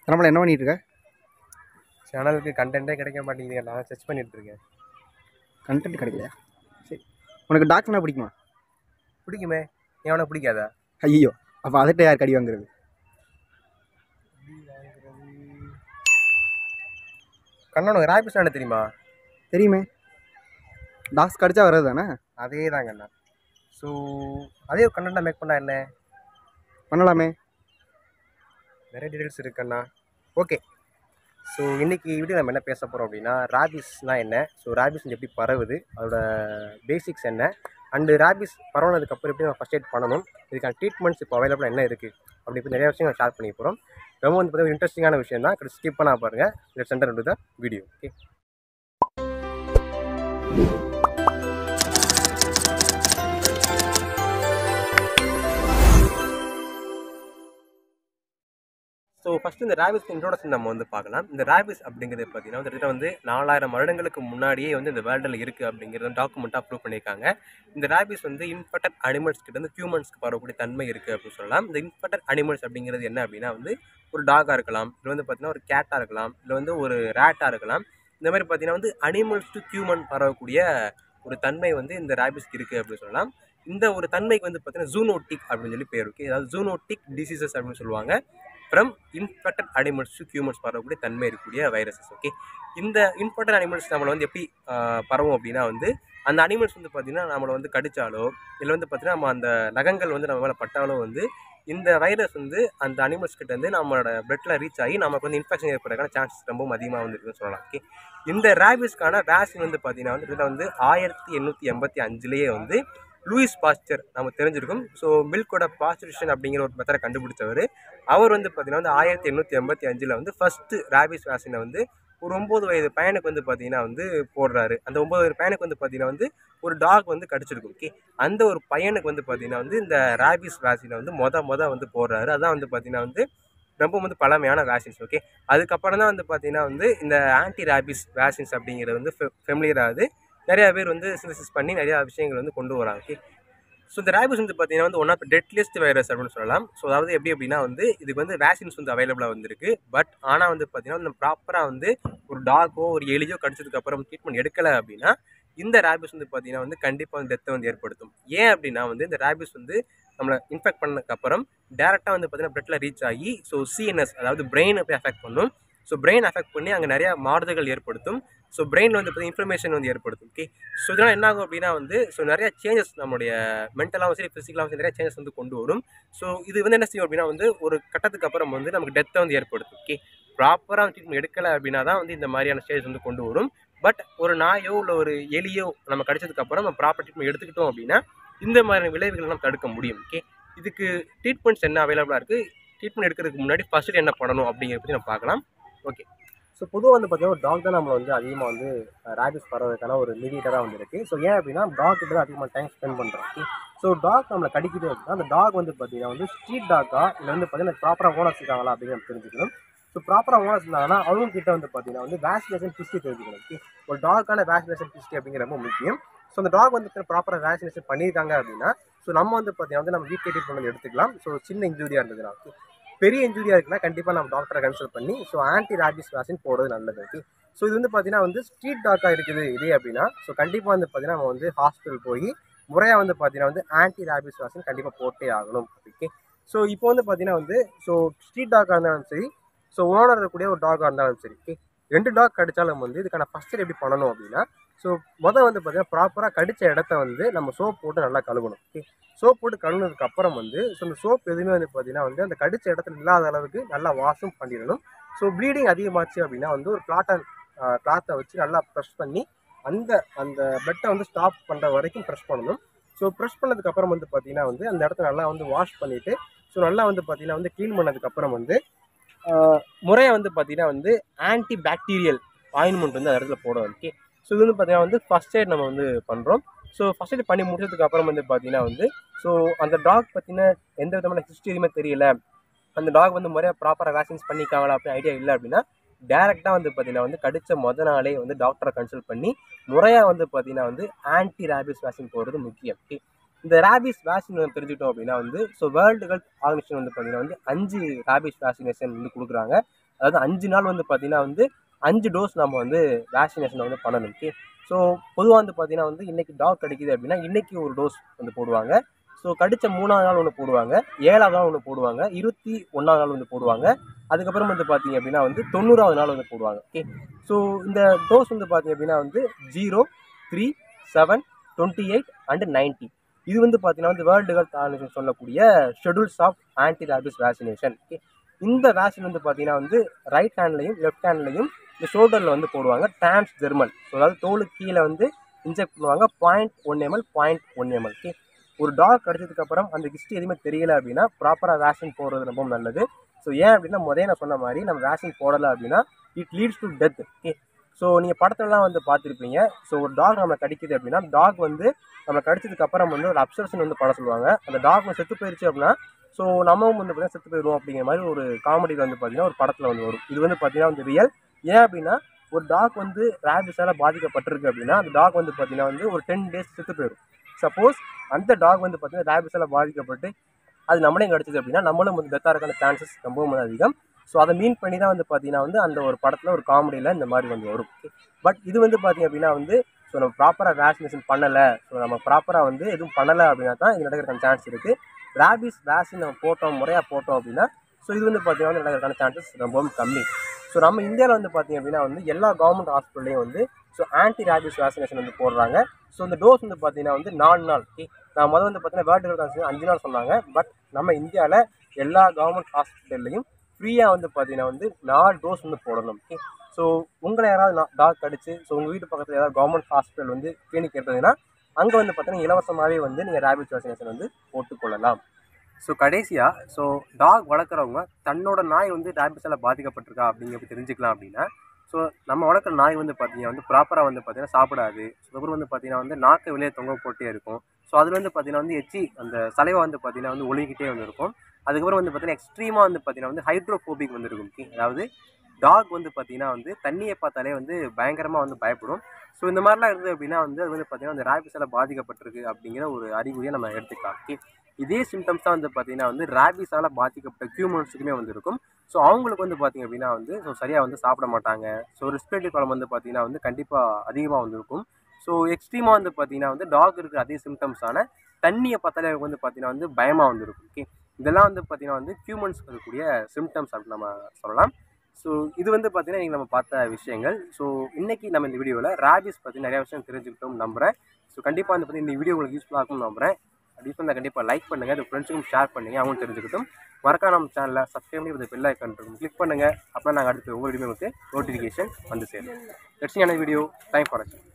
நம்மள என்ன பண்ணிட்டு இருக்க சேனலுக்கு கண்டென்ட்டே கிடைக்க மாட்டேங்குது நான் சர்ச் பண்ணிட்டு இருக்கேன் கண்டென்ட் கிடைக்கலையா சரி உனக்கு டாக்டர்னா பிடிக்குமா பிடிக்குமே ஏன் உனக்கு பிடிக்காதா ஐயோ அப்போ அதட்ட யார் கடி வாங்குறது கண்ணா உனக்கு ரேபிஸ் என்ன தெரியுமா தெரியுமே டாக்ஸ் கடிச்சா வர்றது தானே அதே தான் கண்ணா ஸோ அதே ஒரு கண்டென்ட்டாக மேக் பண்ணா என்ன பண்ணலாமே நிறைய டீடைல்ஸ் இருக்குண்ணா ஓகே ஸோ இன்னைக்கு வீடியோ நம்ம என்ன பேச போகிறோம் அப்படின்னா ராபிஸ்னால் என்ன ஸோ ராபிஸ் வந்து எப்படி பரவுது அதோட பேசிக்ஸ் என்ன அண்டு ராபிஸ் பரவுனதுக்கப்புறம் எப்படி நம்ம ஃபஸ்ட் எய்ட் பண்ணணும் இதுக்கான ட்ரீட்மெண்ட்ஸ் இப்போ அவைலபிளாக என்ன இருக்குது அப்படி இப்படி நிறைய விஷயம் ஷேர் பண்ணிக்க போகிறோம் ரொம்ப வந்து பார்த்தீங்கன்னா இன்ட்ரெஸ்டிங்கான விஷயம் தான் கடைசி ஸ்கிப் பண்ணா பாருங்கள் let's enter to the video okay so first இந்த ரேபிஸ் இன்ட்ரோடக்ஷன் நம்ம வந்து பார்க்கலாம் இந்த ரேபிஸ் அப்படிங்கிறது பார்த்தீங்கன்னா கிட்டத்தட்ட வந்து நாலாயிரம் வருடங்களுக்கு முன்னாடியே வந்து இந்த வேர்ல்டில் இருக்குது அப்படிங்கிறத டாக்குமெண்ட்டாக ப்ரூவ் பண்ணியிருக்காங்க இந்த ரேபிஸ் வந்து இன்ஃபெக்டட் அனிமல்ஸ் கிட்ட இருந்து ஹியூமன்ஸ்க்கு பரவக்கூடிய தன்மை இருக்குது அப்படின்னு சொல்லலாம் இந்த இன்ஃபெக்டட் அனிமல்ஸ் அப்படிங்கிறது என்ன அப்படின்னா வந்து ஒரு டாகாக இருக்கலாம் இல்லை வந்து பார்த்தீங்கன்னா ஒரு கேட்டாக இருக்கலாம் இல்லை வந்து ஒரு ரேட்டாக இருக்கலாம் இந்த மாதிரி பார்த்தீங்கன்னா வந்து அனிமல்ஸ் டு ஹியூமன் பரவக்கூடிய ஒரு தன்மை வந்து இந்த ரேபிஸ்க்கு இருக்குது அப்படின்னு சொல்லலாம் இந்த ஒரு தன்மைக்கு வந்து பார்த்தீங்கன்னா ஜூனோட்டிக் அப்படின்னு சொல்லி பேர் ஓகே அதாவது ஜூனோட்டிக் டிசீசஸ் அப்படின்னு சொல்லுவாங்க from infected animals to humans பரவக்கூடிய தன்மை இருக்கக்கூடிய வைரஸஸ் ஓகே இந்த இன்ஃபெக்டட் அனிமல்ஸ் நம்மளை வந்து எப்படி ஆஹ், பரவும் அப்படின்னா வந்து அந்த அனிமல்ஸ் வந்து பார்த்திங்கன்னா நம்மளை வந்து கடிச்சாலோ இல்லை வந்து பார்த்திங்கன்னா நம்ம அந்த நகங்கள் வந்து நம்ம மேலே பட்டாலோ வந்து இந்த வைரஸ் வந்து அந்த அனிமல்ஸ் கிட்ட இருந்து நம்மளோட பிளட்டில் ரீச் ஆகி நமக்கு வந்து இன்ஃபெக்ஷன் ஏற்படுறதுக்கான சான்சஸ் ரொம்ப அதிகமாக வந்து இருக்குன்னு சொல்லலாம் ஓகே இந்த ரேபிஸ்க்கான வேக்சின் வந்து பார்த்தீங்கன்னா வந்து இதில் வந்து ஆயிரத்தி எண்ணூற்றி எண்பத்தி அஞ்சுலேயே வந்து லூயிஸ் பாஸ்டர் நம்ம தெரிஞ்சிருக்கும் ஸோ மில்கோட பாஸ்டரிஷன் அப்படிங்கிற ஒரு மெத்தடை கண்டுபிடிச்சவர் அவர் வந்து பார்த்தீங்கன்னா வந்து ஆயிரத்தி எண்ணூற்றி எண்பத்தி அஞ்சில் வந்து ஃபஸ்ட்டு ரேபிஸ் வேக்சினை வந்து ஒரு ஒம்பது வயது பையனுக்கு வந்து பார்த்தீங்கன்னா வந்து போடுறாரு அந்த ஒம்பது வயது பையனுக்கு வந்து பார்த்தீங்கன்னா வந்து ஒரு டாக் வந்து கடிச்சிருக்கும் ஓகே அந்த ஒரு பையனுக்கு வந்து பார்த்தீங்கன்னா வந்து இந்த ரேபிஸ் வேக்சினை வந்து மொத மொத வந்து போடுறாரு அதான் வந்து பார்த்தீங்கன்னா வந்து ரொம்ப வந்து பழமையான வேக்சின்ஸ் ஓகே அதுக்கப்புறம் தான் வந்து பார்த்தீங்கன்னா வந்து இந்த ஆன்டி ரேபிஸ் வேக்சின்ஸ் அப்படிங்கிறது வந்து ஃபெமிலியர் ஆகுது நிறையா பேர் வந்து சிந்தசிஸ் பண்ணி நிறையா விஷயங்கள் வந்து கொண்டு வராங்க ஓகே ஸோ இந்த ரேபிஸ் வந்து பார்த்தீங்கன்னா வந்து ஒன் ஆஃப் டெட்லியஸ்ட் வைரஸ் அப்படின்னு சொல்லலாம் ஸோ அதாவது எப்படி அப்படின்னா வந்து இதுக்கு வந்து வேக்சின்ஸ் வந்து அவைலபிளாக வந்திருக்கு பட் ஆனால் வந்து பார்த்தீங்கன்னா நம்ம ப்ராப்பராக வந்து ஒரு டாகோ ஒரு எலியோ கடிச்சதுக்கு அப்புறம் ட்ரீட்மெண்ட் எடுக்கலை அப்படின்னா இந்த ரேபிஸ் வந்து பார்த்தீங்கன்னா வந்து கண்டிப்பாக வந்து டெத்தை வந்து ஏற்படுத்தும் ஏன் அப்படின்னா வந்து இந்த ரேபிஸ் வந்து நம்மளை இன்ஃபெக்ட் பண்ணதுக்கு அப்புறம் டேரெக்டாக வந்து பார்த்தீங்கன்னா பிளட்டில் ரீச் ஆகி ஸோ சிஎன்எஸ் அதாவது பிரெயினை போய் அஃபெக்ட் பண்ணும் ஸோ பிரெயின் அஃபெக்ட் பண்ணி அங்கே நிறையா மாறுதல்கள் ஏற்படுத்தும் ஸோ பிரெயினில் வந்து பார்த்தீங்கன்னா இன்ஃப்ளமேஷன் வந்து ஏற்படுத்தும் ஓகே ஸோ இதனால் என்ன ஆகும் அப்படின்னா வந்து ஸோ நிறைய சேஞ்சஸ் நம்மளுடைய மென்டலாகவும் சரி ஃபிசிக்கலாகவும் சரி நிறைய சேஞ்சஸ் வந்து கொண்டு வரும் ஸோ இது வந்து என்ன செய்யும் அப்படின்னா வந்து ஒரு கட்டத்துக்கு அப்புறம் வந்து நமக்கு டெத்தை வந்து ஏற்படுத்தும் ஓகே ப்ராப்பராக ட்ரீட்மெண்ட் எடுக்கலை அப்படின்னா தான் வந்து இந்த மாதிரியான ஸ்டேஜ் வந்து கொண்டு வரும் பட் ஒரு நாயோ இல்லை ஒரு எலியோ நம்ம கடிச்சதுக்கு அப்புறம் நம்ம ப்ராப்பர் ட்ரீட்மெண்ட் எடுத்துக்கிட்டோம் அப்படின்னா இந்த மாதிரியான விளைவுகளை நம்ம தடுக்க முடியும் ஓகே இதுக்கு ட்ரீட்மெண்ட்ஸ் என்ன அவைலபிளாக இருக்குது ட்ரீட்மெண்ட் எடுக்கிறதுக்கு முன்னாடி ஃபஸ்ட்டு என்ன பண்ணணும் அப்படிங்கிறத பற்றி நம்ம பார்க்கலாம் ஓகே ஸோ பொதுவாக வந்து பார்த்தீங்கன்னா ஒரு டாக் தான் நம்மளை வந்து அதிகமாக வந்து ரேபிஸ் பரவதுக்கான ஒரு மீடியேட்டராக வந்து இருக்குது ஸோ ஏன் அப்படின்னா டாக் கிட்ட தான் அதிகமாக டைம் ஸ்பெண்ட் பண்ணுறோம் ஓகே ஸோ டாக் நம்மளை கடிக்குது அப்படின்னா அந்த டாக் வந்து பார்த்தீங்கன்னா வந்து ஸ்ட்ரீட் டாக்கா இல்லை வந்து பார்த்தீங்கன்னா ப்ராப்பராக ஓனர்ஸ் இருக்காங்களா அப்படின்னு நம்ம தெரிஞ்சுக்கணும் ஸோ ப்ராப்பராக ஓனர்ஸ் இருந்தாங்கன்னா அவங்க கிட்ட வந்து பார்த்தீங்கன்னா வந்து வேக்சினேஷன் ஹிஸ்ட்ரி தெரிஞ்சுக்கணும் ஓகே ஒரு டாக்கான வேக்சினேஷன் ஹிஸ்ட்ரி அப்படிங்கிற ரொம்ப முக்கியம் ஸோ அந்த டாக் வந்து ப்ராப்பராக வேக்சினேஷன் பண்ணியிருக்காங்க அப்படின்னா ஸோ நம்ம வந்து பார்த்தீங்கன்னா வந்து நம்ம வீட்டு ட்ரீட்மெண்ட் வந்து எடுத்துக்கலாம் ஸோ சின்ன இன்ஜூரியாக இருந்ததுன்னா ஓகே பெரிய இன்ஜூரியாக இருக்குன்னா கண்டிப்பாக நம்ம டாக்டரை கன்சல்ட் பண்ணி ஸோ ஆன்டி ரேபிஸ் வேக்சின் போடுறது நல்லது ஓகே ஸோ இது வந்து பார்த்தீங்கன்னா வந்து ஸ்ட்ரீட் டாக்காக இருக்குது இதே அப்படின்னா ஸோ கண்டிப்பாக வந்து பார்த்தீங்கன்னா நம்ம வந்து ஹாஸ்பிட்டல் போய் முறையாக வந்து பார்த்தீங்கன்னா வந்து ஆன்டி ரேபிஸ் வேக்சின் கண்டிப்பாக போட்டே ஆகணும் ஓகே ஸோ இப்போ வந்து பார்த்தீங்கன்னா வந்து ஸோ ஸ்ட்ரீட் டாக்காக இருந்தாலும் சரி ஸோ ஓனர் இருக்கக்கூடிய ஒரு டாகாக இருந்தாலும் சரி ஓகே ரெண்டு டாக் கடிச்சாலும் வந்து இதுக்கான ஃபஸ்ட் எப்படி பண்ணணும் அப்படின்னா ஸோ மொதல் வந்து பார்த்தீங்கன்னா ப்ராப்பராக கடித்த இடத்த வந்து நம்ம சோப் போட்டு நல்லா கழுவணும் ஓகே சோப் போட்டு கழுவுனதுக்கு அப்புறம் வந்து ஸோ இந்த சோப் எதுவுமே வந்து பார்த்தீங்கன்னா வந்து அந்த கடிச்ச இடத்துல இல்லாத அளவுக்கு நல்லா வாஷும் பண்ணிடணும் ஸோ ப்ளீடிங் அதிகமாச்சு அப்படின்னா வந்து ஒரு கிளாட்டன் கிளாத்தை வச்சு நல்லா ப்ரெஸ் பண்ணி அந்த அந்த பெட்டை வந்து ஸ்டாப் பண்ணுற வரைக்கும் ப்ரெஸ் பண்ணணும் ஸோ ப்ரெஸ் பண்ணதுக்கு அப்புறம் வந்து பார்த்தீங்கன்னா வந்து அந்த இடத்த நல்லா வந்து வாஷ் பண்ணிவிட்டு ஸோ நல்லா வந்து பார்த்தீங்கன்னா வந்து க்ளீன் பண்ணதுக்கப்புறம் வந்து முறையாக வந்து பார்த்தீங்கன்னா வந்து ஆன்டி பாக்டீரியல் ஆயின்மெண்ட் வந்து அந்த இடத்துல போட ஓகே ஸோ இது வந்து பார்த்தீங்கன்னா வந்து ஃபஸ்ட் எய்ட் நம்ம வந்து பண்ணுறோம் ஸோ ஃபஸ்ட் எய்ட் பண்ணி முடிச்சதுக்கு அப்புறம் வந்து பார்த்தீங்கன்னா வந்து ஸோ அந்த டாக் பற்றின எந்த விதமான ஹிஸ்ட்ரி எதுவுமே தெரியல அந்த டாக் வந்து முறையாக ப்ராப்பராக வேக்சின்ஸ் பண்ணிக்காங்களா அப்படின்னு ஐடியா இல்லை அப்படின்னா டேரெக்டாக வந்து பார்த்தீங்கன்னா வந்து கடிச்ச முத நாளே வந்து டாக்டரை கன்சல்ட் பண்ணி முறையாக வந்து பார்த்தீங்கன்னா வந்து ஆன்டி ரேபிஸ் வேக்சின் போடுறது முக்கியம் Okay. இந்த ரேபிஸ் வேக்சின் வந்து தெரிஞ்சுக்கிட்டோம் அப்படின்னா வந்து ஸோ வேர்ல்டு ஹெல்த் ஆர்கனைசேஷன் வந்து பார்த்தீங்கன்னா வந்து அஞ்சு ரேபிஸ் வேக்சினேஷன் வந்து கொடுக்குறாங்க அதாவது அஞ்சு நாள் வந்து பார்த்தீங்கன்னா வந்து அஞ்சு டோஸ் நம்ம வந்து வேக்சினேஷன் வந்து பண்ணணும் ஓகே ஸோ பொதுவாக வந்து பார்த்தீங்கன்னா வந்து இன்னைக்கு டாக் கடிக்குது அப்படின்னா இன்னைக்கு ஒரு டோஸ் வந்து போடுவாங்க ஸோ கடித்த மூணாவது நாள் ஒன்று போடுவாங்க ஏழாவது நாள் ஒன்று போடுவாங்க இருபத்தி ஒன்றாவது நாள் வந்து போடுவாங்க அதுக்கப்புறம் வந்து பார்த்தீங்க அப்படின்னா வந்து தொண்ணூறாவது நாள் வந்து போடுவாங்க ஓகே ஸோ இந்த டோஸ் வந்து பார்த்தீங்க அப்படின்னா வந்து zero three seven twenty eight and ninety இது வந்து பார்த்தீங்கன்னா வந்து வேர்ல்டு ஹெல்த் ஆர்கனைசேஷன் சொல்லக்கூடிய schedules of anti rabies vaccination okay இந்த வேக்சின் வந்து பார்த்தீங்கன்னா வந்து ரைட் ஹேண்ட்லையும் லெஃப்ட் ஹேண்ட்லையும் இந்த ஷோல்டரில் வந்து போடுவாங்க டிரான்ஸ் ஜெர்மல் ஸோ அதாவது தோலுக்கு கீழே வந்து இன்ஜெக்ட் பண்ணுவாங்க point one ML point one ML okay ஒரு டாக் கடிச்சதுக்கு அப்புறம் அந்த ஹிஸ்ட்ரி எதுவுமே தெரியல அப்படின்னா ப்ராப்பராக வேக்சின் போடுறது ரொம்ப நல்லது ஸோ ஏன் அப்படின்னா முதல்ல நான் சொன்ன மாதிரி நம்ம வேக்சின் போடலை அப்படின்னா it leads to death okay so நீங்கள் படத்துலலாம் வந்து பார்த்துருப்பீங்க ஸோ ஒரு டாக் நம்மளை கடிக்குது அப்படின்னா டாக் வந்து நம்மளை கடிச்சதுக்கு அப்புறம் வந்து ஒரு அப்சர்ஷன் வந்து பண்ண சொல்லுவாங்க அந்த டாக் வந்து செத்து போயிருச்சு அப்படின்னா ஸோ நம்மவும் வந்து பார்த்தீங்கன்னா செத்து போயிடுவோம் அப்படிங்கிற மாதிரி ஒரு காமெடியில் வந்து பார்த்தீங்கன்னா ஒரு படத்தில் வந்து வரும் இது வந்து பார்த்தீங்கன்னா வந்து ரியல் ஏன் அப்படின்னா ஒரு டாக் வந்து ரேபிஸால் பாதிக்கப்பட்டிருக்கு அப்படின்னா அந்த டாக் வந்து பார்த்தீங்கன்னா வந்து ஒரு டென் டேஸ் செத்து போயிடும் சப்போஸ் அந்த டாக் வந்து பார்த்தீங்கன்னா ரேபிஸால் பாதிக்கப்பட்டு அது நம்மளையும் கிடச்சிது அப்படின்னா நம்மளும் வந்து டெத்தாகிறதுக்கான சான்சஸ் ரொம்பவும் வந்து அதிகம் ஸோ அதை மீன் பண்ணி தான் வந்து பார்த்தீங்கன்னா வந்து அந்த ஒரு படத்தில் ஒரு காமெடியில் இந்த மாதிரி வந்து வரும் பட் இது வந்து பார்த்தீங்க அப்படின்னா வந்து ஸோ நம்ம ப்ராப்பராக வேக்சினேஷன் பண்ணலை ஸோ நம்ம ப்ராப்பராக வந்து எதுவும் பண்ணலை அப்படின்னா தான் இது நடக்கிறதுக்கான சான்ஸ் இருக்குது ரேபிஸ் வேக்சின் நம்ம போட்டோம் முறையாக போட்டோம் அப்படின்னா ஸோ இது வந்து பார்த்தீங்கன்னா வந்து நடக்கிறதுக்கான சான்சஸ் ரொம்பவும் கம்மி ஸோ நம்ம இந்தியாவில் வந்து பார்த்தீங்க அப்படின்னா வந்து எல்லா கவர்மெண்ட் ஹாஸ்பிட்டல்லையும் வந்து ஸோ ஆன்டி ரேபிஸ் வேக்சினேஷன் வந்து போடுறாங்க ஸோ இந்த டோஸ் வந்து பார்த்தீங்கன்னா வந்து நாலு நாள் ஓகே நான் முதல்ல வந்து பார்த்தீங்கன்னா வேர்ல்டு ஹெல்த் ஆர்கனைசேஷன் அஞ்சு நாள் சொன்னாங்க பட் நம்ம இந்தியாவில் எல்லா கவர்மெண்ட் ஹாஸ்பிட்டல்லையும் ஃப்ரீயாக வந்து பார்த்தீங்கன்னா வந்து நாலு டோஸ் வந்து போடணும் ஓகே ஸோ உங்களை யாராவது டாக் கடிச்சு ஸோ உங்கள் வீட்டு பக்கத்தில் ஏதாவது கவர்மெண்ட் ஹாஸ்பிட்டல் வந்து கிளினிக் இருந்ததுன்னா அங்கே வந்து பார்த்தீங்கன்னா இலவசமாகவே வந்து நீங்கள் ரேபிஸ் வேக்சினேஷன் வந்து போட்டுக்கொள்ளலாம் ஸோ கடைசியாக ஸோ டாக் வளர்க்குறவங்க தன்னோட நாய் வந்து ரேபிஸால் பாதிக்கப்பட்டிருக்கா அப்படிங்கிறது தெரிஞ்சுக்கலாம் அப்படின்னா ஸோ நம்ம வளர்க்குற நாய் வந்து பார்த்தீங்கன்னா வந்து ப்ராப்பராக வந்து பார்த்தீங்கன்னா சாப்பிடாது அதுக்கப்புறம் வந்து பார்த்தீங்கன்னா வந்து நாக்கை வெளியே தொங்க போட்டே இருக்கும் ஸோ அதில் வந்து பார்த்தீங்கன்னா வந்து எச்சி அந்த சலைவா வந்து பார்த்தீங்கன்னா வந்து ஒழுகிட்டே வந்து இருக்கும் அதுக்கப்புறம் வந்து பார்த்தீங்கன்னா எக்ஸ்ட்ரீமாக வந்து பார்த்தீங்கன்னா வந்து ஹைட்ரோஃபோபிக் வந்து இருக்கும் okay? அதாவது டாக் வந்து பார்த்தீங்கன்னா வந்து தண்ணியை பார்த்தாலே வந்து பயங்கரமாக வந்து பயப்படும் ஸோ இந்த மாதிரிலாம் இருந்தது அப்படின்னா வந்து அது வந்து பார்த்தீங்கன்னா அந்த ரேபிஸால் பாதிக்கப்பட்டிருக்கு அப்படிங்கிற ஒரு அறிகுறியை நம்ம எடுத்துக்கலாம் ஓகே இதே சிம்டம்ஸ் தான் வந்து பார்த்தீங்கன்னா வந்து ரேபிஸால் பாதிக்கப்பட்ட ஹியூமன்ஸுக்குமே வந்து இருக்கும் ஸோ அவங்களுக்கு வந்து பார்த்தீங்க அப்படின்னா வந்து ஸோ சரியாக வந்து சாப்பிட மாட்டாங்க ஸோ ரெஸ்பிரேட்டரி ப்ராப்ளம் வந்து பார்த்தீங்கன்னா வந்து கண்டிப்பாக அதிகமாக வந்து இருக்கும் ஸோ எக்ஸ்ட்ரீமாக வந்து பார்த்தீங்கன்னா வந்து டாக் இருக்கிற அதே சிம்டம்ஸான தண்ணியை பார்த்தாலே அவங்களுக்கு வந்து பார்த்தீங்கன்னா வந்து பயமாக வந்து இருக்கும் ஓகே இதெல்லாம் வந்து பார்த்தீங்கன்னா வந்து ஹியூமன்ஸ்க்கு இருக்கக்கூடிய சிம்டம்ஸ் அப்படின்னு நம்ம சொல்லலாம் ஸோ இது வந்து பார்த்தீங்கன்னா இன்றைக்கி நம்ம பார்த்த விஷயங்கள் ஸோ இன்றைக்கி நம்ம இந்த வீடியோவில் ரேபிஸ் பற்றி நிறைய விஷயம் தெரிஞ்சுக்கிட்டோம் நம்புகிறேன் ஸோ கண்டிப்பாக வந்து பார்த்தீங்கன்னா இந்த வீடியோ உங்களுக்கு யூஸ்ஃபுல்லாக இருக்கும்னு நம்புகிறேன் அப்படி இருந்தால் கண்டிப்பாக லைக் பண்ணுங்கள் அது ஃப்ரெண்ட்ஸுக்கும் ஷேர் பண்ணுங்கள் அவங்களும் தெரிஞ்சுக்கிட்டும் மறக்காம நம்ம சேனலில் சப்ஸ்கிரைப் பண்ணி இந்த பெல் ஐக்கான் இருக்கும் கிளிக் பண்ணுங்கள் அப்போ நாங்கள் அடுத்து ஒவ்வொரு வீடியோ உங்களுக்கு நோட்டிஃபிகேஷன் வந்து சேரும் லெட்ஸ் வீடியோ டைம் ஃபார்